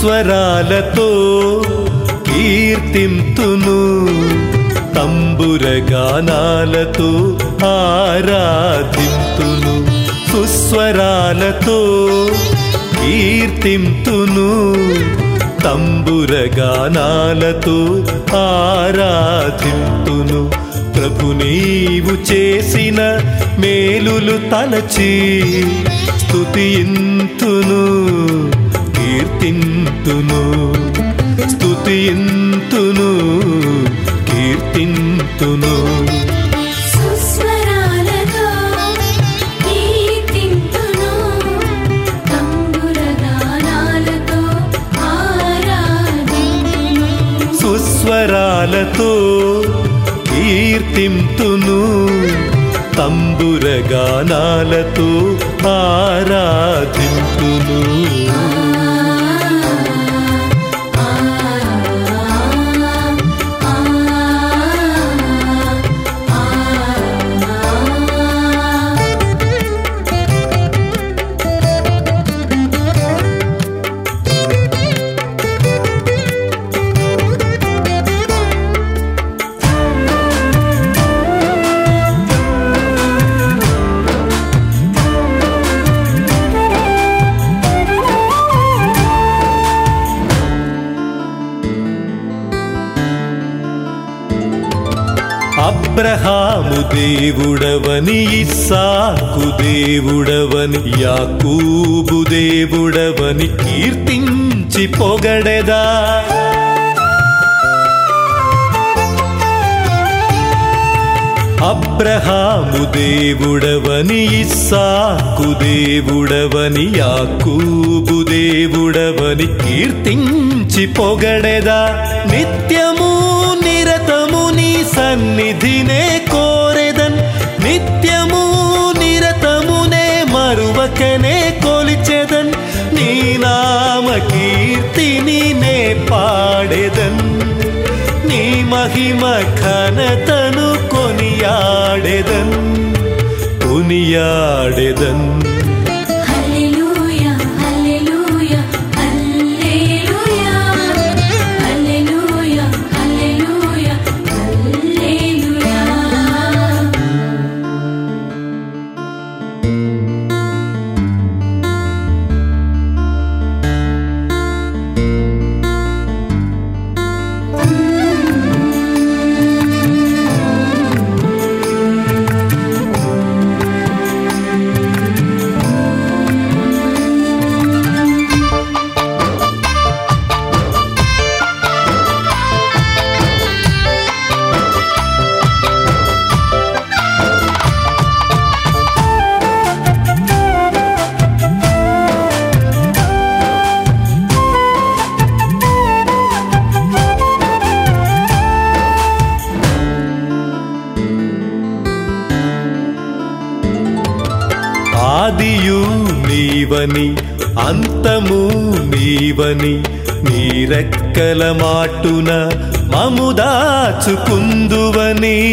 సుస్వరాలతో కీర్తింతును తంబురగానాలతో ఆరాధింతును సుస్వరాలతో కీర్తింతును తంబురగానాలతో ఆరాధింతును ప్రభు నీవు చేసిన మేలులు తలచి స్తుతింతును కీర్తింతును స్తుతింతును కీర్తింతును సుస్వరాలతో కీర్తింతును తంబురగానాలతో ఆరాధింతును సుస్వరాలతో కీర్తింతును తంబురగానాలతో ఆరాధింతును అబ్రహాము దేవుడవని ఇస్సాకు దేవుడవని యాకూబు దేవుడవని కీర్తించి పొగడెదా అబ్రహాము దేవుడవని ఇస్సాకు దేవుడవని యాకూబు దేవుడవని కీర్తించి పొగడెదా నిత్యము నిరతము నీ సన్నిధినే కోరెదన్ నిత్యము నిరతమునే మరువకనే కొలిచెదన్ నీ నామ కీర్తిని నే పాడెదన్ నీ మహిమ ఘనతను కొనియాడెదన్ కొనియాడెదన్ హల్లెలూయా హల్లెలూయా హల్లెలూయా హల్లెలూయా హల్లెలూయా హల్లెలూయా ఆదియు నీవని అంతము నీవని నీ రెక్కల మాటున మము దాచుకుందువని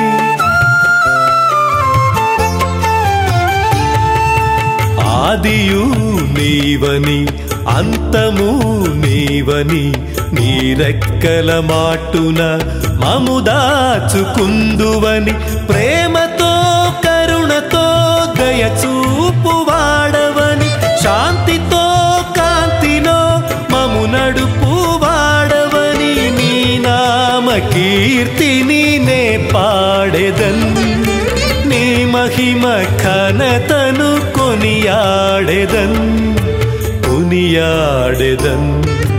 ఆదియు నీవని అంతము నీవని నీ రెక్కల మాటున మము దాచుకుందువని ప్రేమతో కరుణతో దయచూపు వాడవని శాంతితో కాంతిలో మము నడుపు వాడవని నీ నామ కీర్తిని నే పాడెదన్ నీ మహిమ ఘనతను కొనియాడెదన్ కొనియాడెదన్